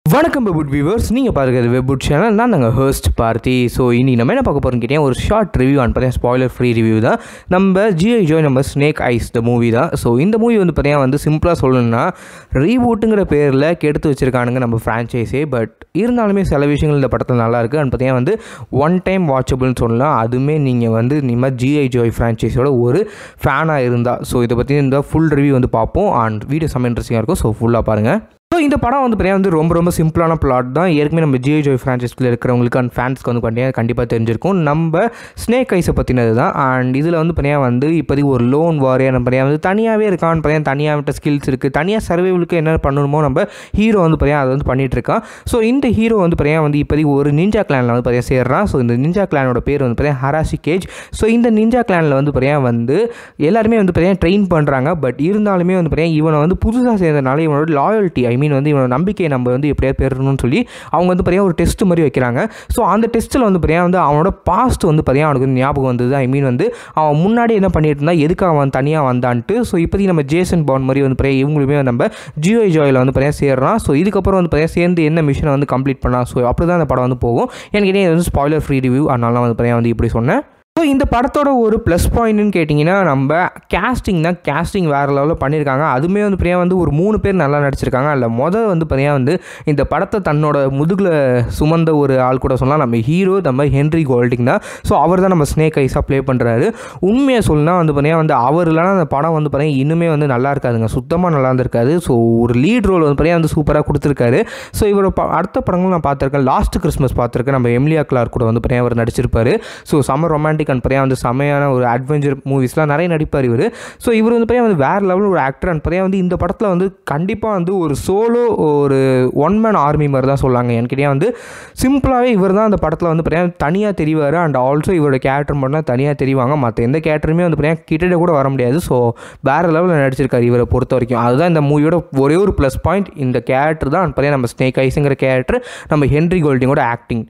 வணக்கம் வெபுட் வியூவர்ஸ் நீங்கள் பார்க்குறது வெபுட் சேனல் நான் நாங்கள் ஹோஸ்ட் பார்த்தி ஸோ இனி நம்ம என்ன பார்க்க போகிறோம் கேட்டீங்க ஒரு ஷார்ட் ரிவ்யூ ஆன் பார்த்தீங்கன்னா ஸ்பாய்லர் ஃப்ரீ ரிவ்யூ தான் நம்ம ஜிஐ ஜோய் நம்ம ஸ்னேக் ஐஸ் த மூவி தான் ஸோ இந்த மூவி வந்து பார்த்தீங்கன்னா வந்து சிம்பிளாக சொல்லணும்னா ரீபூட்டுங்கிற பேரில் கெடுத்து வச்சிருக்கானுங்க நம்ம ஃப்ரான்ச்சைஸே பட் இருந்தாலுமே சில விஷயங்கள் இந்த படத்தில் நல்லா இருக்குது அண்ட் பார்த்தீங்கன்னா வந்து ஒன் டைம் வாட்சபிள்னு சொல்லலாம் அதுவுமே நீங்கள் வந்து நீங்கள் ஜிஐ ஜோய் ஃப்ரான்ச்சைஸோட ஒரு ஃபேனாக இருந்தால் ஸோ இதை பற்றி இந்த ஃபுல் ரிவ்யூ வந்து பார்ப்போம் அண்ட் வீடியோ செம்ம இன்ட்ரெஸ்டிங்காக இருக்கும் ஸோ ஃபுல்லாக பாருங்கள் ஸோ இந்த படம் வந்து பார்த்தீங்கன்னா வந்து ரொம்ப ரொம்ப சிம்பிளான பிளாட் தான் ஏற்கனவே நம்ம ஜிஐ ஜோய் ஃப்ரான்ச்சைஸில் இருக்கிறவங்களுக்கு அண்ட் ஃபேன்ஸ்க்கு வந்து பார்த்தீங்கன்னா கண்டிப்பாக தெரிஞ்சிருக்கும் நம்ம ஸ்னேக் ஐஸை பற்றினது தான் அண்ட் இதில் வந்து பார்த்தீங்கன்னா வந்து இப்போதைக்கு ஒரு லோன் வாரியர் நம்ம பார்த்தீங்கன்னா வந்து தனியாகவே இருக்கான்னு பார்த்தீங்கன்னா தனியாக ஸ்கில்ஸ் இருக்குது தனியாக சர்வைவலுக்கு என்ன பண்ணணுமோ நம்ம ஹீரோ வந்து பார்த்தீங்கன்னா அதை வந்து பண்ணிட்டு இருக்கான் ஸோ இந்த ஹீரோ வந்து பார்த்தீங்கன்னா வந்து இப்போதைக்கு ஒரு நிஞ்சா கிளானில் வந்து பார்த்தீங்கன்னா சேர்றான் ஸோ இந்த நிஞ்சா கிளானோட பேர் வந்து பார்த்தீங்கன்னா ஹராசி கேஜ் ஸோ இந்த நிஞ்சா கிளானில் வந்து பார்த்தீங்கன்னா வந்து எல்லாருமே வந்து பார்த்தீங்கன்னா ட்ரெயின் பண்ணுறாங்க பட் இருந்தாலுமே வந்து பார்த்தீங்கன்னா இவனை வந்து புதுசாக சேர்ந்தனால இவனோட லாயல்ட்டி ஐ மீன் வந்து இவனோட நம்பிக்கையை நம்ம வந்து எப்படியாவது பெறணும்னு சொல்லி அவங்க வந்து பார்த்தீங்கன்னா ஒரு டெஸ்ட் மாதிரி வைக்கிறாங்க ஸோ அந்த டெஸ்ட்டில் வந்து பார்த்தீங்கன்னா வந்து அவனோட பாஸ்ட் வந்து பார்த்தீங்கன்னா அவனுக்கு வந்து ஞாபகம் வந்தது ஐ மீன் வந்து அவன் முன்னாடி என்ன பண்ணிட்டு இருந்தா எதுக்கு அவன் தனியாக வந்தான்ட்டு ஸோ இப்போதைக்கு நம்ம ஜேசன் பவுன் மாதிரி வந்து பார்த்தீங்கன்னா இவங்களுமே நம்ம ஜியோ ஜாயில் வந்து பார்த்தீங்கன்னா சேர்றான் ஸோ இதுக்கப்புறம் வந்து பார்த்தீங்கன்னா சேர்ந்து என்ன மிஷனை வந்து கம்ப்ளீட் பண்ணலாம் ஸோ அப்படி தான் அந்த படம் வந்து போகும் எனக்கு இது வந்து ஸ்பாய்லர் ஃப்ரீ ரிவ்யூ அதனால வந்து பார்த்தீங்கன்னா வந்து இப்படி சொன்னேன் ஸோ இந்த படத்தோட ஒரு ப்ளஸ் பாயிண்ட்னு கேட்டிங்கன்னா நம்ம கேஸ்டிங் தான் கேஸ்டிங் வேறு லெவலில் பண்ணியிருக்காங்க அதுவுமே வந்து பார்த்தீங்கன்னா வந்து ஒரு மூணு பேர் நல்லா நடிச்சிருக்காங்க அதில் மொதல் வந்து பார்த்தீங்கன்னா வந்து இந்த படத்தை தன்னோட முதுகில் சுமந்த ஒரு ஆள் கூட சொல்லலாம் நம்ம ஹீரோ நம்ம ஹென்ரி கோல்டிங் தான் ஸோ அவர் தான் நம்ம ஸ்னேக் ஐஸாக ப்ளே பண்ணுறாரு உண்மையை சொல்லுனா வந்து பார்த்தீங்கன்னா வந்து அவர் இல்லைனா அந்த படம் வந்து பார்த்தீங்கன்னா இன்னுமே வந்து நல்லா இருக்காதுங்க சுத்தமாக நல்லா இருந்திருக்காது ஸோ ஒரு லீட் ரோல் வந்து பார்த்தீங்கன்னா வந்து சூப்பராக கொடுத்துருக்காரு ஸோ இவர் ப அடுத்த படங்கள் நான் பார்த்துருக்கேன் லாஸ்ட் கிறிஸ்மஸ் பார்த்துருக்கேன் நம்ம எம்லியா கிளார் கூட வந்து பார்த்தீங்கன்னா அவர் நடிச்சிருப்பாரு ஸோ சம்மர் ரொமான்டிக் அண்ட் பார்த்தீங்கன்னா வந்து செமையான ஒரு அட்வென்ச்சர் மூவிஸ்லாம் நிறைய நடிப்பார் இவர் ஸோ இவர் வந்து பார்த்தீங்கன்னா வந்து வேறு லெவலில் ஒரு ஆக்டர் அண்ட் பார்த்தீங்கன்னா வந்து இந்த படத்தில் வந்து கண்டிப்பாக வந்து ஒரு சோலோ ஒரு ஒன் மேன் ஆர்மி மாதிரி தான் சொல்லாங்க என்கிட்டயே வந்து சிம்பிளாகவே இவர் தான் அந்த படத்தில் வந்து பார்த்தீங்கன்னா தனியாக தெரிவார் அண்ட் ஆல்சோ இவரோட கேரக்டர் மட்டும் தனியாக தெரிவாங்க மற்ற எந்த கேரக்டருமே வந்து பார்த்தீங்கன்னா கிட்டே கூட வர முடியாது ஸோ வேறு லெவலில் நடிச்சிருக்காரு இவரை பொறுத்த வரைக்கும் அதுதான் இந்த மூவியோட ஒரே ஒரு ப்ளஸ் பாயிண்ட் இந்த கேரக்டர் தான் பார்த்தீங்கன்னா நம்ம ஸ்னேக் ஐஸுங்கிற கேரக்டர் நம்ம ஹென்ரி கோல்டிங்கோட ஆக்டிங்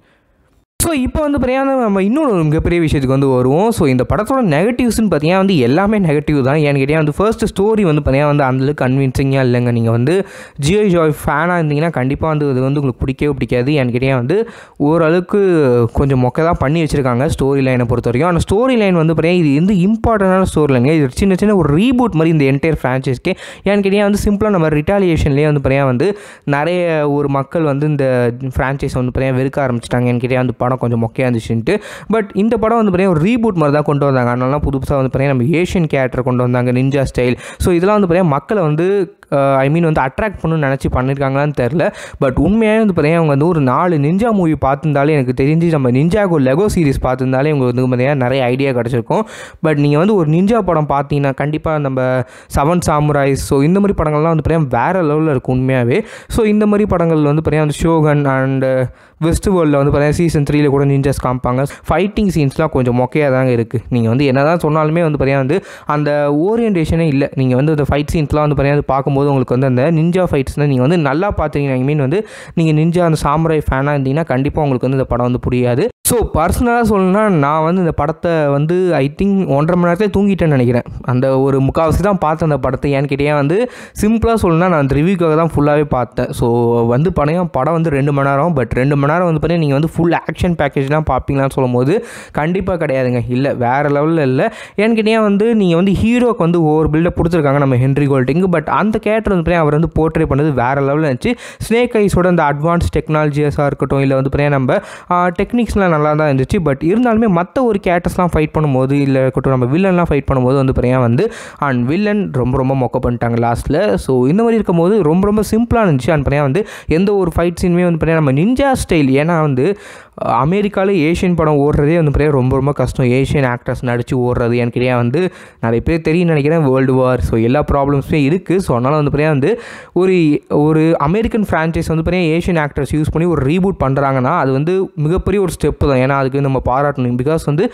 ஸோ இப்போ வந்து பார்த்தீங்கன்னா நம்ம இன்னொரு ஒரு மிகப்பெரிய விஷயத்துக்கு வந்து வருவோம் ஸோ இந்த படத்தோட நெகட்டிவ்ஸ்னு பார்த்தீங்கன்னா வந்து எல்லாமே நெகட்டிவ் தான் ஏன்னு கேட்டால் வந்து ஃபர்ஸ்ட் ஸ்டோரி வந்து பார்த்தீங்கன்னா வந்து அந்தளவுக்கு கன்வின்சிங்காக இல்லைங்க நீங்கள் வந்து ஜியோ ஜாய் ஃபேனாக இருந்தீங்கன்னா கண்டிப்பாக வந்து இது வந்து உங்களுக்கு பிடிக்கவே பிடிக்காது ஏன்னு கேட்டால் வந்து ஓரளவுக்கு கொஞ்சம் மொக்க தான் பண்ணி வச்சுருக்காங்க ஸ்டோரி லைனை பொறுத்த வரைக்கும் ஆனால் ஸ்டோரி லைன் வந்து பார்த்தீங்கன்னா இது வந்து இம்பார்ட்டண்டான ஸ்டோரி லைனுங்க இது சின்ன சின்ன ஒரு ரீபூட் மாதிரி இந்த என்டையர் ஃப்ரான்ச்சைஸ்க்கே ஏன்னு கேட்டால் வந்து சிம்பிளாக நம்ம ரிட்டாலியேஷன்லேயே வந்து பார்த்தீங்கன்னா வந்து நிறைய ஒரு மக்கள் வந்து இந்த ஃப்ரான்ச்சைஸ் வந்து பார்த்தீங்கன்னா வெறுக்க ஆரம்பிச்சிட்டாங்க என் கேட்டால் வந்து படம் கொஞ்சம் மொக்கையாக இருந்துச்சுன்ட்டு பட் இந்த படம் வந்து பார்த்தீங்கன்னா ஒரு ரீபூட் மாதிரி தான் கொண்டு வந்தாங்க அதனால புதுசாக வந்து பார்த்தீங்கன்னா நம்ம ஏஷியன் கேரக்டர் கொண்டு வந்தாங்க நிஞ்சா ஸ்டைல் ஸோ இதெல்லாம் வந்து பார்த்தீங்கன்னா மக்களை வந்து ஐ மீன் வந்து அட்ராக்ட் பண்ணணும்னு நினச்சி பண்ணியிருக்காங்களான்னு தெரில பட் உண்மையாக வந்து பார்த்தீங்கன்னா அவங்க வந்து ஒரு நாலு நிஞ்சா மூவி பார்த்துருந்தாலே எனக்கு தெரிஞ்சு நம்ம நிஞ்சாக்கு ஒரு லெகோ சீரிஸ் பார்த்துருந்தாலே உங்களுக்கு வந்து பார்த்தீங்கன்னா நிறைய ஐடியா கிடச்சிருக்கும் பட் நீங்கள் வந்து ஒரு நிஞ்சா படம் பார்த்தீங்கன்னா கண்டிப்பாக நம்ம செவன் சாமுராய்ஸ் ஸோ இந்த மாதிரி படங்கள்லாம் வந்து பார்த்தீங்கன்னா வேறு லெவலில் இருக்கும் உண்மையாகவே ஸோ இந்த மாதிரி படங்கள் வந்து பார்த்தீங்கன்னா வந்து ஷோகன் அண்ட் வெஸ்ட் வேர்ல்டில் வந்து பார்த்தீங்கன்னா சீசன் த்ரீல கூட நிஞ்சஸ் காமிப்பாங்க ஃபைட்டிங் சீன்ஸ்லாம் கொஞ்சம் மொக்கையாக தாங்க இருக்குது நீங்கள் வந்து என்ன தான் சொன்னாலுமே வந்து பார்த்தீங்கன்னா வந்து அந்த ஓரியன்டேஷனே இல்லை நீங்கள் வந்து அந்த ஃபைட் சீன்ஸ்லாம் வந்து பார்த்தீங்கன்னா பார்க்கும்போது உங்களுக்கு வந்து அந்த நிஞ்சா ஃபைட்ஸ்னால் நீங்கள் வந்து நல்லா பார்த்தீங்கன்னா ஐ மீன் வந்து நீங்கள் நிஞ்சா அந்த சாமுராய் ஃபேனாக இருந்தீங்கன்னா கண்டிப்பாக உங்களுக்கு வந்து இந்த படம் வந்து புரியாது ஸோ பர்சனலாக சொல்லணும்னா நான் வந்து இந்த படத்தை வந்து ஐ திங்க் ஒன்றரை மணி நேரத்தில் தூங்கிட்டேன்னு நினைக்கிறேன் அந்த ஒரு முக்கால்வாசி தான் பார்த்தேன் அந்த படத்தை ஏன்னு கேட்டேன் வந்து சிம்பிளாக சொல்லணும்னா நான் அந்த ரிவ்யூக்காக தான் ஃபுல்லாகவே பார்த்தேன் ஸோ வந்து படம் படம் வந்து ரெண்டு மணி நேரம் பட் ரெண்டு மணி நேரம் வந்து பார்த்தீங்கன்னா நீங்கள் வந்து ஃபுல் ஆக்ஷன் பேக்கேஜ்லாம் பார்ப்பீங்களான்னு சொல்லும் போது கண்டிப்பாக கிடையாதுங்க இல்லை வேறு லெவலில் இல்லை ஏன்னு கேட்டீங்கன்னா வந்து நீங்கள் வந்து ஹீரோக்கு வந்து ஒவ்வொரு பில்டை கொடுத்துருக்காங்க நம்ம ஹென்ரி கோல்டிங் பட் அந்த கேரக்டர் வந்து பார்த்தீங்கன்னா அவர் வந்து போர்ட்ரே பண்ணது வேறு லெவலில் இருந்துச்சு ஸ்னேக் ஐஸோட அந்த அட்வான்ஸ் டெக்னாலஜியஸாக இருக்கட்டும் இல்லை வந்து பார்த்தீங்கன்னா நம்ம டெக்னிக்ஸ்லாம் நல்லா தான் இருந்துச்சு பட் இருந்தாலுமே மற்ற ஒரு கேரக்டர்ஸ்லாம் ஃபைட் பண்ணும்போது இல்லை இருக்கட்டும் நம்ம வில்லன்லாம் ஃபைட் பண்ணும்போது வந்து பார்த்தீங்கன்னா வந்து அண்ட் வில்லன் ரொம்ப ரொம்ப மொக்க பண்ணிட்டாங்க லாஸ்ட்டில் ஸோ இந்த மாதிரி இருக்கும்போது ரொம்ப ரொம்ப சிம்பிளாக இருந்துச்சு அண்ட் பார்த்தீங்கன்னா வந்து எந்த ஒரு ஃபைட் சீனுமே வந்து பார்த்தீங்கன்னா நம்ம நிஞ்சா ஸ்டைல் ஏன்னா வந்து அமெரிக்காவில் ஏஷியன் படம் ஓடுறதே வந்து பார்த்தீங்கன்னா ரொம்ப ரொம்ப கஷ்டம் ஏஷியன் ஆக்டர்ஸ் நடித்து ஓடுறது எனக்கு வந்து நிறைய பேர் தெரியும் நினைக்கிறேன் வேர்ல்டு வார் ஸோ எல்லா ப்ராப்ளம்ஸுமே இருக்குது ஸோ அதனால் வந்து பார்த்தீங்கன்னா வந்து ஒரு ஒரு அமெரிக்கன் ஃப்ரான்ச்சைஸ் வந்து பார்த்தீங்கன்னா ஏஷியன் ஆக்டர்ஸ் யூஸ் பண்ணி ஒரு ரீபூட் பண்ணுறாங்கன்னா அது வந்து மிகப்பெரிய ஒரு ஸ்டெப்பு தான் ஏன்னா அதுக்கு நம்ம பாராட்டணும் பிகாஸ் வந்து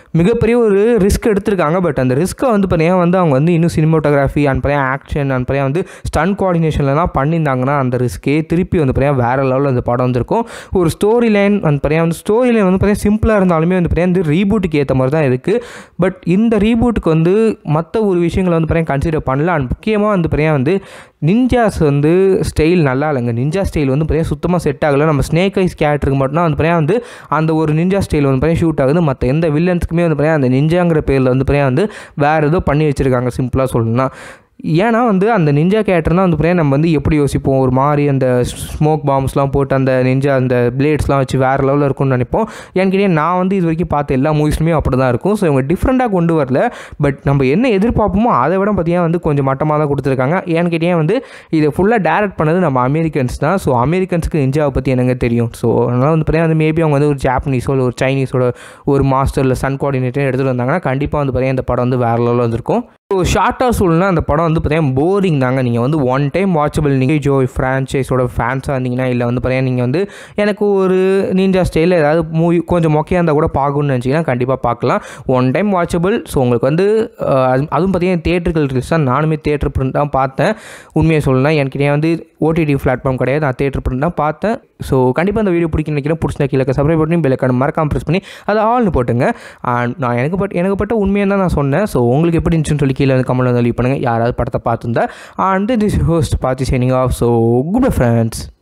மிகப்பெரிய ஒரு ரிஸ்க் எடுத்திருக்காங்க பட் அந்த ரிஸ்க்கை வந்து பார்த்தீங்கன்னா வந்து அவங்க வந்து இன்னும் சினிமோட்டோகிராஃபி அண்ட் பார்த்தீங்கன்னா ஆக்ஷன் அண்ட் பார்த்தீங்கன்னா வந்து ஸ்டன் கோஆர்டினேஷன்லாம் பண்ணியிருந்தாங்கன்னா அந்த ரிஸ்க்கே திருப்பி வந்து பார்த்தீங்கன்னா வேறு லெவலில் அந்த படம் வந்திருக்கும் ஒரு ஸ்டோரி லைன் வந்து பார்த்தீங்கன்னா வந்து ஸ்டோரி லைன் வந்து பார்த்தீங்கன்னா சிம்பிளாக இருந்தாலுமே வந்து பார்த்தீங்கன்னா வந்து ரீபூட்டுக்கு ஏற்ற மாதிரி தான் இருக்குது பட் இந்த ரீபூட்டுக்கு வந்து மற்ற ஒரு விஷயங்களை வந்து பார்த்தீங்கன்னா கன்சிடர் பண்ணல அண்ட் முக்கியமாக வந்து பார்த்தீங்கன்னா வந்து நிஞ்சாஸ் வந்து ஸ்டைல் நல்லா இல்லைங்க நிஞ்சா ஸ்டைல் வந்து பார்த்தீங்கன்னா சுத்தமாக செட் ஆகலை நம்ம ஸ்னேக் ஐஸ் கேரக்டருக்கு மட்டும் வந்து பார்த்தீங்கன்னா வந்து அந்த ஒரு நிஞ்சா ஸ்டைல் வந்து பார்த்தீங்கன்னா ஷூட் ஆகுது மற்ற எந்த வில்லன்ஸுக்குமே வந்து பார்த்தீங்கன்னா அந்த நிஞ்சாங்கிற பேரில் வந்து பார்த்தீங்கன்னா வந்து வேறு ஏதோ பண்ணி வச்சுருக்காங்க சிம்பிளாக சொல்லணும்னா ஏன்னா வந்து அந்த நிஞ்சா கேரக்டர்னால் வந்து பார்த்தீங்கன்னா நம்ம வந்து எப்படி யோசிப்போம் ஒரு மாதிரி அந்த ஸ்மோக் பாம்ஸ்லாம் போட்டு அந்த நிஞ்சா அந்த பிளேட்ஸ்லாம் வச்சு வேறு லெவலில் இருக்கும்னு நினைப்போம் ஏன்னு கேட்டீங்க நான் வந்து இது வரைக்கும் பார்த்த எல்லா மூவிஸ்லுமே அப்படி தான் இருக்கும் ஸோ இவங்க டிஃப்ரெண்ட்டாக கொண்டு வரல பட் நம்ம என்ன எதிர்பார்ப்போமோ அதை விட பார்த்தீங்கன்னா வந்து கொஞ்சம் மட்டமாக தான் கொடுத்துருக்காங்க ஏன்னு கேட்டீங்கன்னா வந்து இதை ஃபுல்லாக டேரக்ட் பண்ணது நம்ம அமெரிக்கன்ஸ் தான் ஸோ அமெரிக்கன்ஸுக்கு நிஞ்சாவை பற்றி என்னங்க தெரியும் ஸோ அதனால் வந்து பார்த்தீங்கன்னா வந்து மேபி அவங்க வந்து ஒரு ஜாப்பனீஸோ இல்லை ஒரு சைனீஸோட ஒரு மாஸ்டர் இல்லை சன் கோஆர்டினேட்டர் எடுத்துகிட்டு வந்தாங்கன்னா கண்டிப்பாக வந்து பார்த்தீங்கன்னா இந்த படம் வந்து வேறு லெவலில் வந்திருக்கும் ஸோ ஷார்ட்டாக சொல்லணும்னா அந்த படம் வந்து பார்த்தீங்கன்னா போரிங் தாங்க நீங்கள் வந்து ஒன் டைம் வாட்சபிள் நீங்கள் ஜோ ஃப்ரான்ச்சைஸோட ஃபேன்ஸாக இருந்தீங்கன்னா இல்லை வந்து பார்த்தீங்கன்னா நீங்கள் வந்து எனக்கு ஒரு நீஞ்சா ஸ்டைலில் ஏதாவது மூவி கொஞ்சம் மொக்கையாக இருந்தால் கூட பார்க்கணும்னு நினச்சிங்கன்னா கண்டிப்பாக பார்க்கலாம் ஒன் டைம் வாட்சபிள் ஸோ உங்களுக்கு வந்து அஹ், அது- அதுவும் பார்த்தீங்கன்னா தேட்டர்கள் ரிலீஸ் தான் நானுமே தேட்டர் பிரிண்ட் தான் பார்த்தேன் உண்மையை சொல்லலாம் எனக்கு வந்து ஓடிடி பிளாட்ஃபார்ம் கிடையாது நான் தேட்டர் பிரிண்ட் தான் பார்த்தேன் ஸோ கண்டிப்பாக இந்த வீடியோ பிடிக்கும் நினைக்கிறேன் பிடிச்சிருந்தா கீழே சப்ஸ்கிரைப் பண்ணி பெல்லைக்கான மறக்காம ப்ரெஸ் பண்ணி அதை ஆல்னு போட்டுங்க And நான் எனக்கு பட் எனக்கு பட்ட உண்மையாக தான் நான் சொன்னேன் ஸோ உங்களுக்கு எப்படி இருந்துச்சுன்னு சொல்லி கீழே வந்து கமெண்ட் வந்து லீவ் பண்ணுங்கள் யாராவது படத்தை பார்த்துருந்தா அண்ட் திஸ் ஹோஸ்ட் பார்த்து signing off so good friends